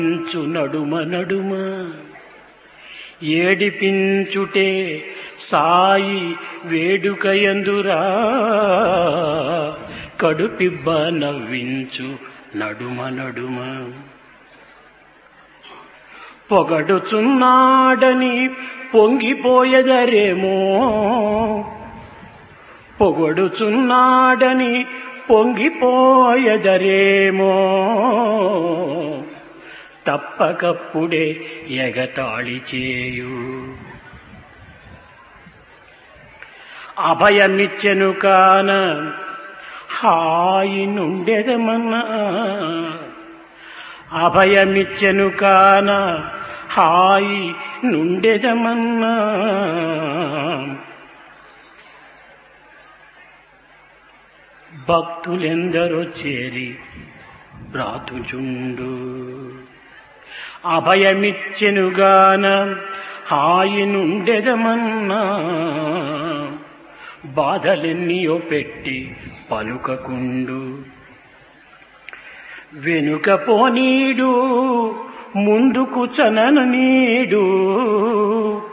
పించు నడుమ నడుమ ఏడిపించుటే సాయి వేడుకయందురా కడుపిబ్బ నవ్వించు నడుమ నడుమ పొగడుచున్నాడని పొంగిపోయెదరేమో పొగడుచున్నాడని పొంగిపోయెదరేమో తప్పకప్పుడే ఎగతాళి చేయు అభయమిచ్చెను కాన హాయి నుండెదమన్నా అభయమిచ్చెను కాన హాయి నుండెదమన్నా భక్తులెందరో చేరి బ్రాతుచుండు అభయమిచ్చెనుగాన హాయి నుండెదమన్నా బాధలెన్నియో పెట్టి పలుకకుండు వెనుక పోనీడు ముందుకు చనను నీడు